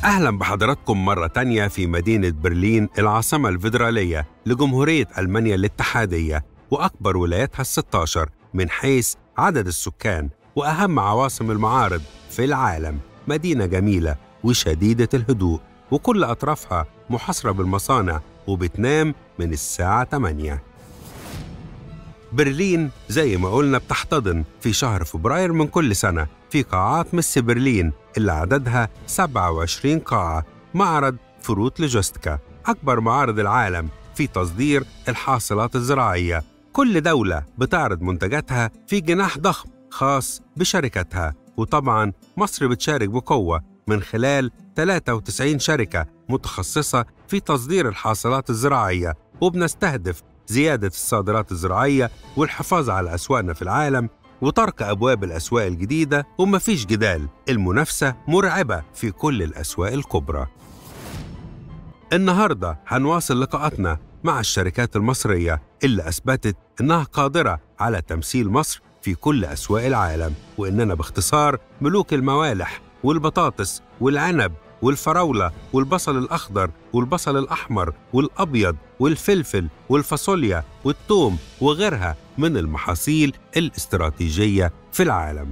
أهلا بحضراتكم مرة تانية في مدينة برلين العاصمة الفيدرالية لجمهورية ألمانيا الاتحادية وأكبر ولاياتها الستاشر من حيث عدد السكان وأهم عواصم المعارض في العالم مدينة جميلة وشديدة الهدوء وكل أطرافها محاصرة بالمصانع وبتنام من الساعة 8 برلين زي ما قلنا بتحتضن في شهر فبراير من كل سنة في قاعات مس برلين اللي عددها 27 قاعة معرض فروت لوجيستيكا أكبر معارض العالم في تصدير الحاصلات الزراعية كل دولة بتعرض منتجاتها في جناح ضخم خاص بشركتها وطبعا مصر بتشارك بقوة من خلال 93 شركة متخصصة في تصدير الحاصلات الزراعية وبنستهدف زيادة الصادرات الزراعية والحفاظ على أسواقنا في العالم وطرق أبواب الأسواق الجديدة ومفيش جدال المنافسة مرعبة في كل الأسواق الكبرى النهاردة هنواصل لقاءاتنا مع الشركات المصرية اللي أثبتت إنها قادرة على تمثيل مصر في كل أسواق العالم وإننا باختصار ملوك الموالح والبطاطس والعنب والفراولة والبصل الأخضر والبصل الأحمر والأبيض والفلفل والفاصوليا والثوم وغيرها من المحاصيل الاستراتيجية في العالم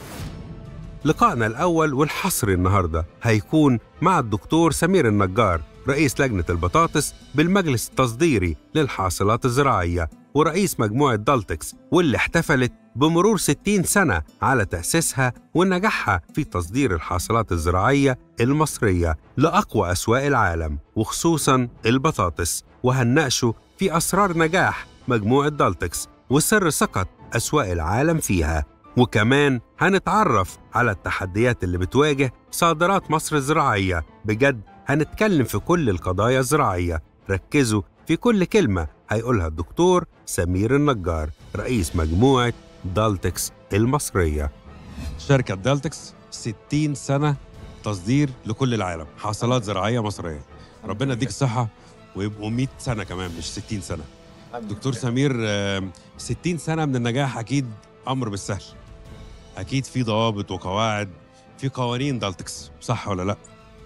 لقائنا الأول والحصري النهاردة هيكون مع الدكتور سمير النجار رئيس لجنة البطاطس بالمجلس التصديري للحاصلات الزراعية ورئيس مجموعة دالتكس واللي احتفلت بمرور 60 سنة على تأسيسها ونجاحها في تصدير الحاصلات الزراعية المصرية لأقوى أسواق العالم وخصوصا البطاطس وهنناقشه في أسرار نجاح مجموعة دالتكس وسر ثقة أسواق العالم فيها وكمان هنتعرف على التحديات اللي بتواجه صادرات مصر الزراعية بجد هنتكلم في كل القضايا الزراعية ركزوا في كل كلمة هيقولها الدكتور سمير النجار رئيس مجموعة دالتكس المصرية شركة دالتكس 60 سنة تصدير لكل العالم حاصلات زراعية مصرية ربنا يديك الصحة ويبقوا 100 سنة كمان مش 60 سنة دكتور سمير آه، 60 سنة من النجاح أكيد أمر مش سهل أكيد في ضوابط وقواعد في قوانين دالتكس صح ولا لأ؟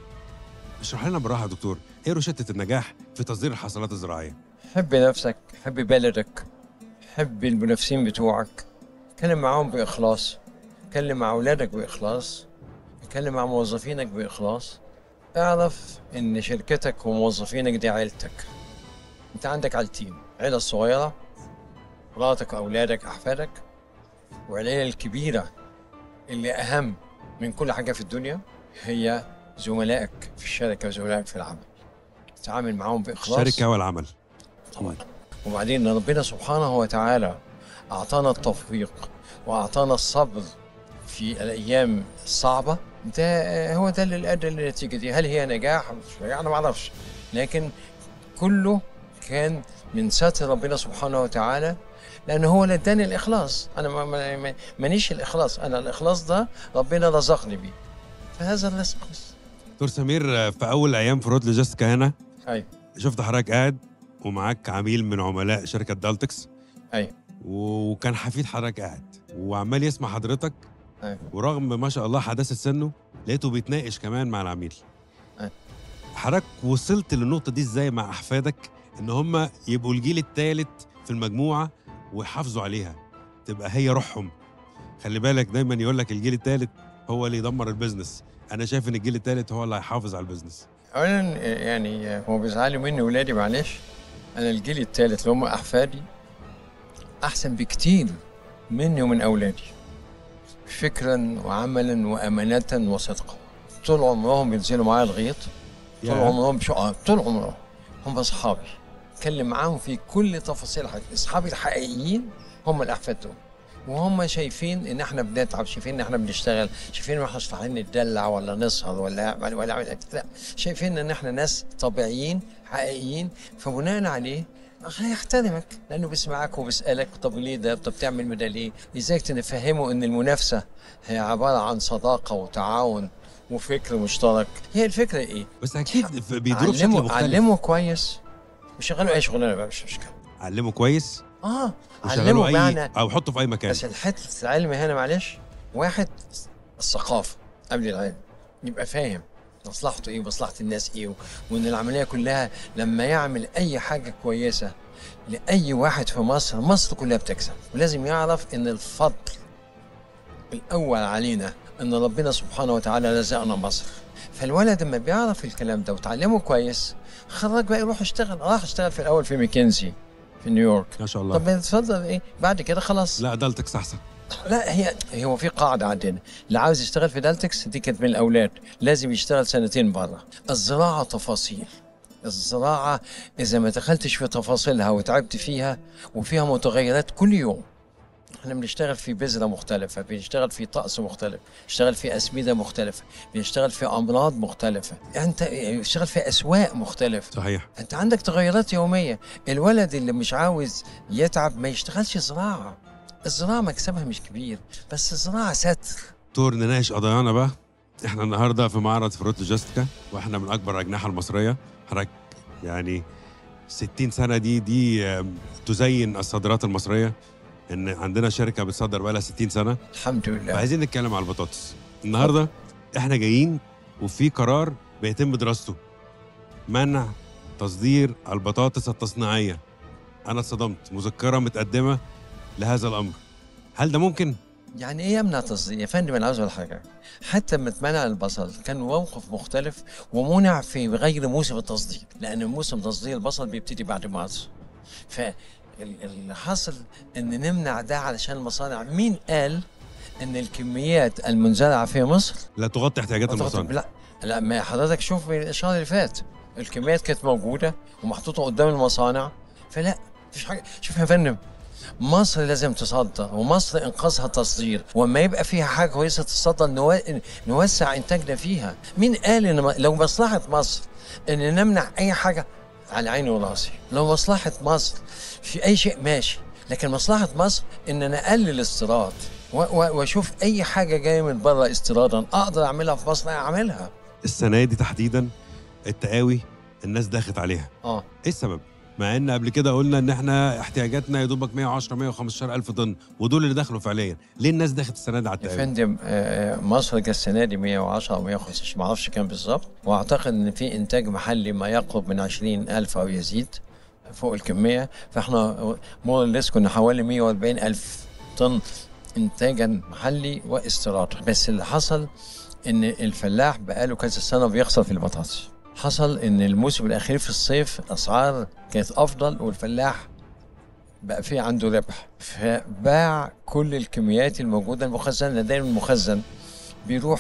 اشرح لنا بالراحة يا دكتور إيه روشتة النجاح في تصدير الحاصلات الزراعية؟ حب نفسك حب بلدك حب المنافسين بتوعك اتكلم معاهم بإخلاص اتكلم مع أولادك بإخلاص اتكلم مع موظفينك بإخلاص اعرف إن شركتك وموظفينك دي عيلتك انت عندك عيلتين عيلة الصغيرة مراتك وأولادك أحفادك والعيلة الكبيرة اللي أهم من كل حاجة في الدنيا هي زملائك في الشركة وزملائك في العمل تتعامل معاهم بإخلاص الشركة والعمل طبعا وبعدين ربنا سبحانه وتعالى أعطانا التوفيق وأعطانا الصبر في الأيام الصعبة ده هو ده اللي أدى للنتيجة دي هل هي نجاح مش نجاح؟ أنا ما أعرفش لكن كله كان من ستر ربنا سبحانه وتعالى لأن هو اللي اداني الإخلاص أنا ما- ما- ما- مانيش الإخلاص أنا الإخلاص ده ربنا رزقني بيه فهذا الرزق بس دكتور سمير آه، في أول أيام في رود لوجيستيكا هنا أيوة شفت حضرتك قاعد ومعاك عميل من عملاء شركة دالتكس أيوة وكان حفيد حضرتك قاعد وعمال يسمع حضرتك أيوة ورغم ما شاء الله حداثة سنه لقيته بيتناقش كمان مع العميل أيوة. حضرتك وصلت للنقطة دي ازاي مع أحفادك إن هم يبقوا الجيل الثالث في المجموعة ويحافظوا عليها تبقى هي روحهم خلي بالك دايما يقول لك الجيل الثالث هو اللي يدمر البيزنس أنا شايف إن الجيل الثالث هو اللي هيحافظ على البيزنس اولا يعني هو بيزعلوا مني ولادي معلش انا الجيل الثالث اللي هم احفادي احسن بكتير مني ومن اولادي فكرا وعملا وامانه وصدقا طول عمرهم بينزلوا معايا الغيط طول يا. عمرهم شو آه، طول عمرهم هم اصحابي اتكلم معاهم في كل تفاصيل حياتي اصحابي الحقيقيين هم الاحفاد دول وهم شايفين ان احنا بنتعب شايفين ان احنا بنشتغل شايفين ان احنا مش طالعين نتدلع ولا نسهر ولا ولا ولا ولا- لا شايفين ان احنا ناس طبيعيين حقيقيين فبناء عليه هيحترمك لانه بيسمعك وبيسالك طب ليه ده طب تعمل ده ليه ازاي تفهمه ان المنافسه هي عباره عن صداقه وتعاون وفكر مشترك هي الفكره ايه بس أكيد في- بيدوروا بشكل علمه مختلف علمه كويس وشغلوا اي شغلانه بقى مش مشكله علمه كويس اه وشغلوا علمه أي معنى أو حطه في أي مكان بس الحته العلم هنا معلش واحد الثقافه قبل العلم يبقى فاهم مصلحته ايه ومصلحه الناس ايه و- وان العمليه كلها لما يعمل اي حاجه كويسه لاي واحد في مصر مصر كلها بتكسب ولازم يعرف ان الفضل الاول علينا ان ربنا سبحانه وتعالى رزقنا مصر فالولد لما بيعرف الكلام ده وتعلمه كويس خرج بقى يروح يشتغل راح اشتغل في الاول في ميكنزي في نيويورك ما شاء الله طب اتفضل ايه بعد كده خلاص لا دالتكس احسن لا هي هو في قاعده عندنا اللي عاوز يشتغل في دالتكس دي كانت من الاولاد لازم يشتغل سنتين بره الزراعه تفاصيل الزراعه اذا ما دخلتش في تفاصيلها وتعبت فيها وفيها متغيرات كل يوم احنا بنشتغل في بذره مختلفه بنشتغل في طقس مختلف بنشتغل في اسمده مختلفه بنشتغل في امراض مختلفه انت بنشتغل في اسواق مختلفه صحيح انت عندك تغيرات يوميه الولد اللي مش عاوز يتعب ما يشتغلش زراعه الزراعه مكسبها مش كبير بس الزراعه ستر دكتور نناقش قضايانا بقى احنا النهارده في معرض فروت لوجيستيكا واحنا من اكبر الاجنحه المصريه حضرتك يعني 60 سنه دي دي آم، تزين الصادرات المصريه ان عندنا شركه بتصدر بقى لها 60 سنه الحمد لله فعايزين نتكلم على البطاطس النهارده احنا جايين وفي قرار بيتم دراسته منع تصدير البطاطس التصنيعيه انا اتصدمت مذكره متقدمه لهذا الامر هل ده ممكن يعني ايه يمنع تصدير يا فندم انا عاوز اقول حاجه حتى لما اتمنع البصل كان موقف مختلف ومنع في غير موسم التصدير لان موسم تصدير البصل بيبتدي بعد مارس فاللي حصل ان نمنع ده علشان المصانع مين قال ان الكميات المنزرعه في مصر لا تغطي احتياجات المصانع لا لا ما حضرتك شوف الشهر اللي فات الكميات كانت موجوده ومحطوطه قدام المصانع فلا مفيش حاجه شوف يا فندم مصر لازم تصدر ومصر انقاذها التصدير وما يبقى فيها حاجه كويسه تصدر نو... نوسع انتاجنا فيها مين قال ان م- لو مصلحه مصر ان نمنع اي حاجه على عيني وراسي لو مصلحه مصر في اي شيء ماشي لكن مصلحه مصر ان نقلل استيراد و- و- واشوف اي حاجه جايه من بره استيرادا اقدر اعملها في مصر اعملها السنه دي تحديدا التقاوي الناس داخت عليها اه ايه السبب مع ان قبل كده قلنا ان احنا احتياجاتنا يا دوبك 110 115 الف طن ودول اللي دخلوا فعليا ليه الناس دخلت السنه دي على يا التقاوي فندم آه، مصر جت السنه دي 110 او 115 ما اعرفش كام بالظبط واعتقد ان في انتاج محلي ما يقرب من 20 الف او يزيد فوق الكميه فاحنا مور ليس كنا حوالي 140 الف طن انتاجا محلي واستيراد بس اللي حصل ان الفلاح بقاله كذا سنه بيخسر في البطاطس حصل ان الموسم الاخير في الصيف الاسعار كانت افضل والفلاح بقى في عنده ربح فباع كل الكميات الموجوده المخزنه دايما المخزن بيروح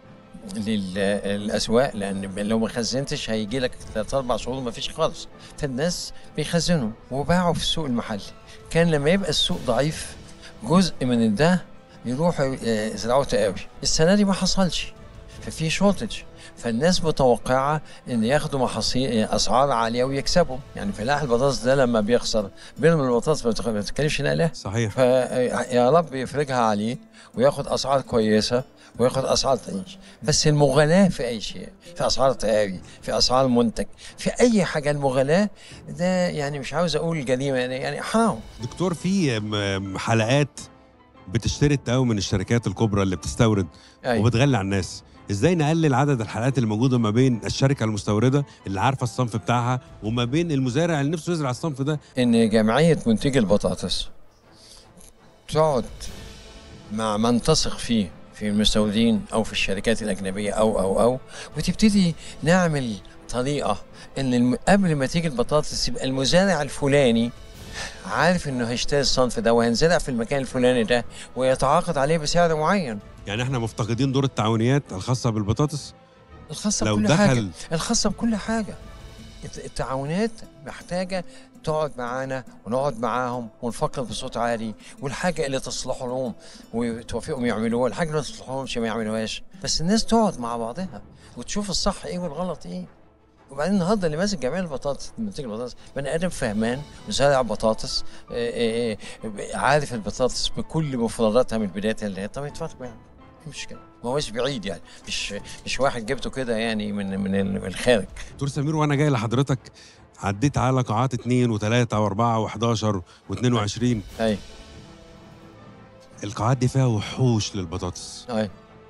للاسواق لان لو ما خزنتش هيجي لك ثلاث اربع شهور ما فيش خالص فالناس بيخزنوا وباعوا في السوق المحلي كان لما يبقى السوق ضعيف جزء من ده يروحوا آه، يزرعوا تقاوي السنه دي ما حصلش ففي شورتج فالناس متوقعه ان ياخدوا محاصيل اسعار عاليه ويكسبوا يعني فلاح البطاطس ده لما بيخسر بيرمي البطاطس ما بتخ- ما بتتكلفش نقلها صحيح فيا رب يفرجها عليه وياخد اسعار كويسه وياخد اسعار تعيش بس المغالاه في اي شيء في اسعار تقاوي في اسعار منتج في اي حاجه المغالاه ده يعني مش عاوز اقول جريمه يعني, يعني حرام دكتور في م- حلقات بتشتري التقاوي من الشركات الكبرى اللي بتستورد أيوة. وبتغلي على الناس ازاي نقلل عدد الحلقات اللي موجوده ما بين الشركه المستورده اللي عارفه الصنف بتاعها وما بين المزارع اللي نفسه يزرع الصنف ده ان جمعيه منتجي البطاطس تقعد مع من تثق فيه في المستوردين او في الشركات الاجنبيه او او او وتبتدي نعمل طريقه ان الم- قبل ما تيجي البطاطس يبقى المزارع الفلاني عارف انه هيشتري الصنف ده وهينزرع في المكان الفلاني ده ويتعاقد عليه بسعر معين يعني احنا مفتقدين دور التعاونيات الخاصه بالبطاطس الخاصه لو بكل حاجه دخل الخاصه بكل حاجه الت- التعاونات محتاجه تقعد معانا ونقعد معاهم ونفكر بصوت عالي والحاجه اللي تصلح لهم وتوافقهم يعملوها الحاجه اللي ما تصلحهمش ما يعملوهاش بس الناس تقعد مع بعضها وتشوف الصح ايه والغلط ايه وبعدين النهارده اللي ماسك جميع البطاطس منتج البطاطس بني ادم فهمان وزارع بطاطس آه، آه، آه، عارف البطاطس بكل مفرداتها من بدايتها لنهايتها طب يتفرج يعني مش مشكله ما هوش بعيد يعني مش مش واحد جبته كده يعني من من ال- من الخارج دكتور سمير وانا جاي لحضرتك عديت على قاعات اثنين وثلاثة وأربعة وأحداشر واثنين وعشرين اي القاعات دي فيها وحوش للبطاطس اي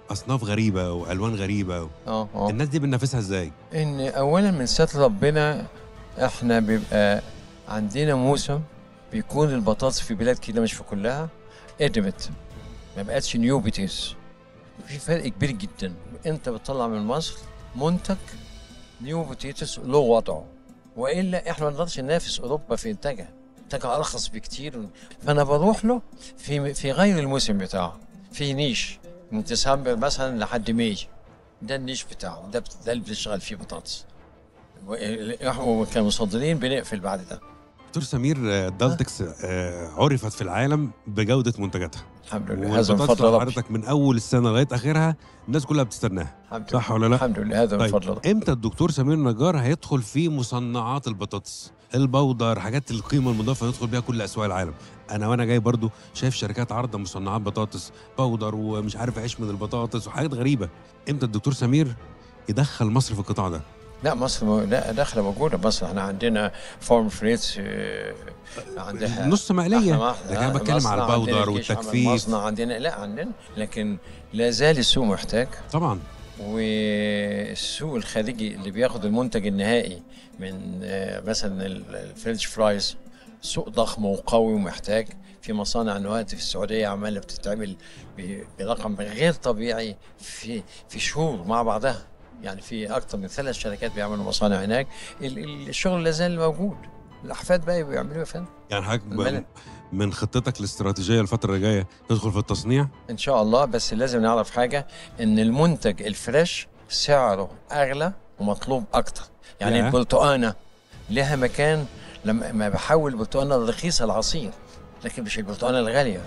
اصناف غريبه والوان غريبه اه اه الناس دي بننافسها ازاي ان اولا من ستر ربنا احنا بيبقى عندنا موسم بيكون البطاطس في بلاد كده مش في كلها قدمت ما بقتش نيو بيتيس في فرق كبير جدا انت بتطلع من مصر منتج نيو بوتيتوس له وضعه والا احنا ما نقدرش ننافس اوروبا في انتاجها انتاجها ارخص بكتير فانا بروح له في في غير الموسم بتاعه في نيش من ديسمبر مثلا لحد ماي ده النيش بتاعه ده ده اللي بنشتغل فيه بطاطس و- وكمصدرين بنقفل بعد ده دكتور سمير آه، دالتكس آه، عرفت في العالم بجوده منتجاتها الحمد لله هذا من والبطاطس فضل ربي حضرتك من اول السنه لغايه اخرها الناس كلها بتستناها الحمد صح لله. ولا لا؟ الحمد لله هذا من طيب فضل ربي امتى الدكتور سمير نجار هيدخل في مصنعات البطاطس البودر حاجات القيمه المضافه يدخل بيها كل اسواق العالم انا وانا جاي برضو شايف شركات عارضه مصنعات بطاطس بودر ومش عارف عيش من البطاطس وحاجات غريبه امتى الدكتور سمير يدخل مصر في القطاع ده لا مصر مو... لا داخله موجوده مصر احنا عندنا فارم فريتس آه، عندها نص مقليه إحنا لكن انا بتكلم مصنع على عندنا البودر الجيش عمل والتجفيف مصنع عندنا لا عندنا لكن لا زال السوق محتاج طبعا والسوق الخارجي اللي بياخد المنتج النهائي من آه، مثلا ال- الفرنش فرايز سوق ضخم وقوي ومحتاج في مصانع دلوقتي في السعوديه عماله بتتعمل ب- برقم غير طبيعي في في شهور مع بعضها يعني في اكثر من ثلاث شركات بيعملوا مصانع هناك ال- ال- الشغل لا زال موجود الاحفاد بقى بيعملوا يا فندم يعني حضرتك ب- الملك. من خطتك الاستراتيجيه الفتره اللي جايه تدخل في التصنيع ان شاء الله بس لازم نعرف حاجه ان المنتج الفريش سعره اغلى ومطلوب اكتر يعني ياه. البرتقانه لها مكان لما ما بحول البرتقانه الرخيصه العصير لكن مش البرتقانه الغاليه